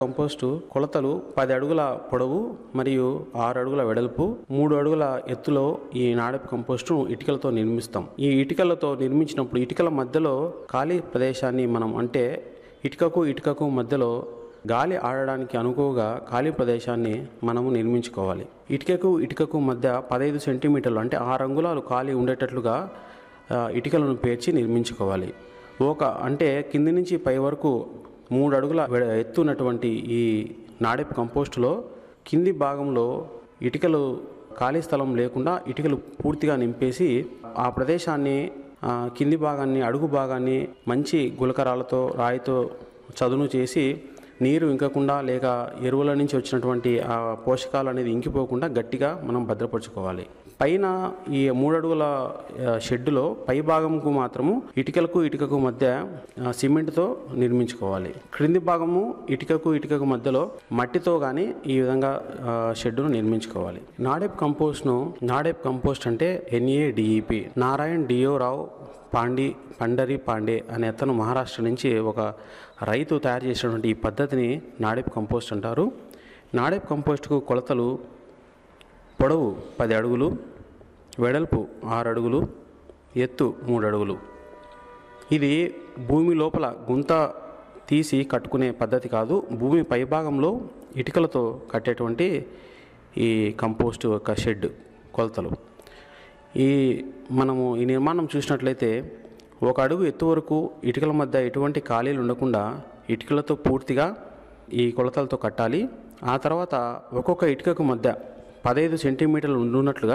compost కొలతలు పది అడుగుల పొడవు మరియు ఆరు అడుగుల వెడల్పు మూడు అడుగుల ఎత్తులో ఈ నాడపు కంపోస్టు ఇటుకలతో నిర్మిస్తాం ఈ ఇటుకలతో నిర్మించినప్పుడు ఇటుకల మధ్యలో ఖాళీ ప్రదేశాన్ని మనం అంటే ఇటుకకు ఇటుకకు మధ్యలో గాలి ఆడడానికి అనుకువగా ఖాళీ ప్రదేశాన్ని మనము నిర్మించుకోవాలి ఇటుకకు ఇటుకకు మధ్య పదహైదు సెంటీమీటర్లు అంటే ఆరు అంగుళాలు ఖాళీ ఉండేటట్లుగా ఆ, ఇటుకలను పేర్చి నిర్మించుకోవాలి ఒక అంటే కింది నుంచి పై వరకు మూడు అడుగుల వెడ- ఎత్తు ఉన్నటువంటి ఈ నాడెపు కంపోస్టులో కింది భాగంలో ఇటుకలు ఖాళీ స్థలం లేకుండా ఇటుకలు పూర్తిగా నింపేసి ఆ ప్రదేశాన్ని ఆ, కింది భాగాన్ని అడుగు భాగాన్ని మంచి గులకరాలతో రాయితో చదును చేసి నీరు ఇంకకుండా లేక ఎరువుల నుంచి వచ్చినటువంటి ఆ పోషకాలు అనేది ఇంకిపోకుండా గట్టిగా మనం భద్రపరచుకోవాలి పైన ఈ మూడడుగుల ఆ, షెడ్డులో పై భాగంకు మాత్రము ఇటుకలకు ఇటుకకు మధ్య ఆ, సిమెంట్తో నిర్మించుకోవాలి క్రింది భాగము ఇటుకకు ఇటుకకు మధ్యలో మట్టితో కానీ ఈ విధంగా ఆ, షెడ్డును నిర్మించుకోవాలి నాడెప్ కంపోస్ట్ను నాడెప్ కంపోస్ట్ అంటే ఎన్ఏడిఈపి నారాయణ్ డియో రావు పాండి పండరి పాండే అనే అతను మహారాష్ట్ర నుంచి ఒక రైతు తయారు చేసినటువంటి ఈ పద్ధతిని నాడెప్ కంపోస్ట్ అంటారు నాడెప్ కంపోస్ట్కు కొలతలు పొడవు పది అడుగులు వెడల్పు ఆరు అడుగులు ఎత్తు మూడు అడుగులు ఇది భూమి లోపల గుంత తీసి కట్టుకునే పద్ధతి కాదు భూమి పైభాగంలో ఇటుకలతో కట్టేటువంటి ఈ కంపోస్ట్ యొక్క షెడ్ కొలతలు ఈ మనము ఈ నిర్మాణం చూసినట్లయితే ఒక అడుగు ఎత్తు వరకు ఇటుకల మధ్య ఎటువంటి ఖాళీలు ఉండకుండా ఇటుకలతో పూర్తిగా ఈ కొలతలతో కట్టాలి ఆ తర్వాత ఒక్కొక్క ఇటుకకు మధ్య పదహైదు సెంటీమీటర్లు ఉండున్నట్లుగా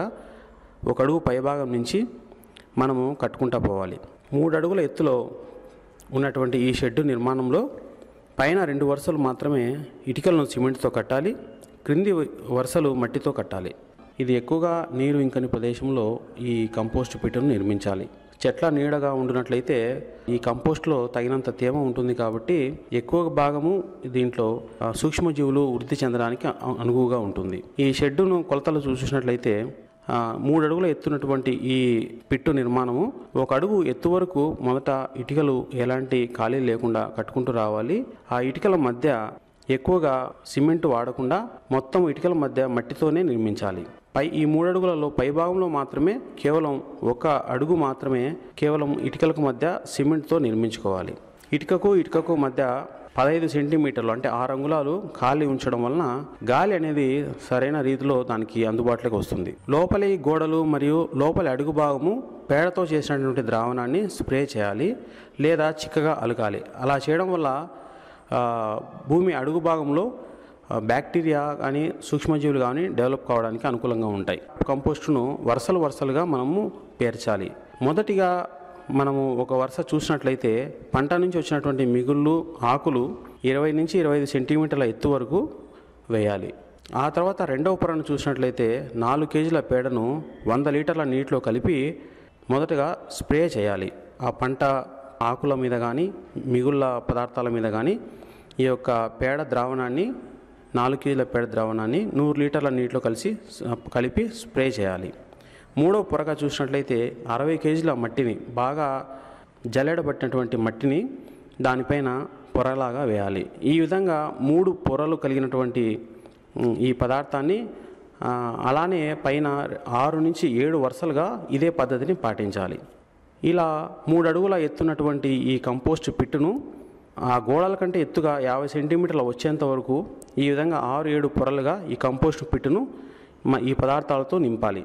ఒక అడుగు పైభాగం నుంచి మనము కట్టుకుంటా పోవాలి మూడు అడుగుల ఎత్తులో ఉన్నటువంటి ఈ షెడ్డు నిర్మాణంలో పైన రెండు వరుసలు మాత్రమే ఇటుకలను సిమెంట్తో కట్టాలి క్రింది వరుసలు మట్టితో కట్టాలి ఇది ఎక్కువగా నీరు ఇంకని ప్రదేశంలో ఈ కంపోస్ట్ పిట్టను నిర్మించాలి చెట్ల నీడగా ఉండినట్లయితే ఈ కంపోస్ట్లో తగినంత తేమ ఉంటుంది కాబట్టి ఎక్కువ భాగము దీంట్లో ఆ, సూక్ష్మజీవులు వృద్ధి చెందడానికి అ- అనువుగా ఉంటుంది ఈ షెడ్డును కొలతలు చూసినట్లయితే ఆ, మూడు అడుగుల ఎత్తున్నటువంటి ఈ పిట్టు నిర్మాణము ఒక అడుగు ఎత్తు వరకు మొదట ఇటుకలు ఎలాంటి ఖాళీ లేకుండా కట్టుకుంటూ రావాలి ఆ ఇటుకల మధ్య ఎక్కువగా సిమెంట్ వాడకుండా మొత్తం ఇటుకల మధ్య మట్టితోనే నిర్మించాలి పై ఈ మూడు అడుగులలో పై భాగంలో మాత్రమే కేవలం ఒక అడుగు మాత్రమే కేవలం ఇటుకలకు మధ్య సిమెంట్తో నిర్మించుకోవాలి ఇటుకకు ఇటుకకు మధ్య పదహైదు సెంటీమీటర్లు అంటే ఆరు అంగుళాలు ఖాళీ ఉంచడం వలన గాలి అనేది సరైన రీతిలో దానికి అందుబాటులోకి వస్తుంది లోపలి గోడలు మరియు లోపలి అడుగు భాగము పేడతో చేసినటువంటి ద్రావణాన్ని స్ప్రే చేయాలి లేదా చిక్కగా అలకాలి అలా చేయడం వల్ల ఆ, భూమి అడుగు భాగంలో ఆ, బ్యాక్టీరియా కానీ సూక్ష్మజీవులు కానీ డెవలప్ కావడానికి అనుకూలంగా ఉంటాయి కంపోస్టును వరుసలు వరుసలుగా మనము పేర్చాలి మొదటిగా మనము ఒక వరుస చూసినట్లయితే పంట నుంచి వచ్చినటువంటి మిగుళ్ళు ఆకులు ఇరవై నుంచి ఇరవై ఐదు సెంటీమీటర్ల ఎత్తు వరకు వేయాలి ఆ తర్వాత రెండవ పొరను చూసినట్లయితే నాలుగు కేజీల పేడను వంద లీటర్ల నీటిలో కలిపి మొదటగా స్ప్రే చేయాలి ఆ పంట ఆకుల మీద కానీ మిగుళ్ళ పదార్థాల మీద కానీ ఈ యొక్క పేడ ద్రావణాన్ని నాలుగు కేజీల పేడ ద్రావణాన్ని నూరు లీటర్ల నీటిలో కలిసి కలిపి స్ప్రే చేయాలి మూడవ పొరగా చూసినట్లయితే అరవై కేజీల మట్టిని బాగా జల్లెడబట్టినటువంటి మట్టిని దానిపైన పొరలాగా వేయాలి ఈ విధంగా మూడు పొరలు కలిగినటువంటి ఉమ్, ఈ పదార్థాన్ని ఆ, అలానే పైన ఆరు నుంచి ఏడు వరుసలుగా ఇదే పద్ధతిని పాటించాలి ఇలా మూడు అడుగుల ఎత్తున్నటువంటి ఈ కంపోస్ట్ పిట్టును ఆ గోడల కంటే ఎత్తుగా యాభై సెంటీమీటర్ల వచ్చేంత వరకు ఈ విధంగా ఆరు ఏడు పొరలుగా ఈ కంపోస్ట్ పిట్టును మ- ఈ పదార్థాలతో నింపాలి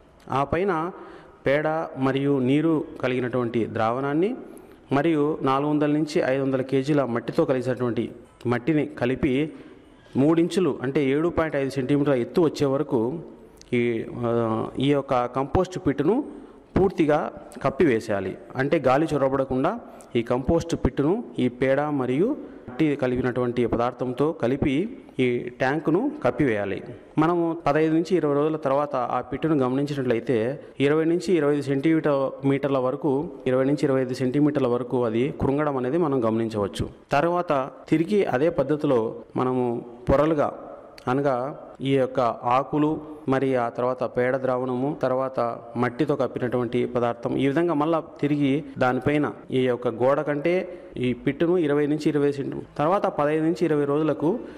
ఆ పైన పేడ మరియు నీరు కలిగినటువంటి ద్రావణాన్ని మరియు నాలుగు వందల నుంచి ఐదు వందల కేజీల మట్టితో కలిసినటువంటి మట్టిని కలిపి మూడించులు అంటే ఏడు పాయింట్ ఐదు సెంటీమీటర్ల ఎత్తు వచ్చే వరకు ఈ ఆ, ఈ యొక్క కంపోస్ట్ పిట్టును పూర్తిగా కప్పివేసేయాలి అంటే గాలి చొరబడకుండా ఈ కంపోస్ట్ పిట్టును ఈ పేడ మరియు మట్టి కలిగినటువంటి పదార్థంతో కలిపి ఈ ట్యాంకును కప్పివేయాలి మనము పదహైదు నుంచి ఇరవై రోజుల తర్వాత ఆ పిట్టును గమనించినట్లయితే ఇరవై నుంచి ఇరవై ఐదు సెంటీమీటర్ మీటర్ల వరకు ఇరవై నుంచి ఇరవై ఐదు సెంటీమీటర్ల వరకు అది కృంగడం అనేది మనం గమనించవచ్చు తర్వాత తిరిగి అదే పద్ధతిలో మనము పొరలుగా అనగా ఈ యొక్క ఆకులు మరి ఆ తర్వాత పేడ ద్రావణము తర్వాత మట్టితో కప్పినటువంటి పదార్థం ఈ విధంగా మళ్ళా తిరిగి దానిపైన ఈ యొక్క గోడ కంటే ఈ పిట్టును ఇరవై నుంచి ఇరవై సెంటి తర్వాత పదహైదు నుంచి ఇరవై రోజులకు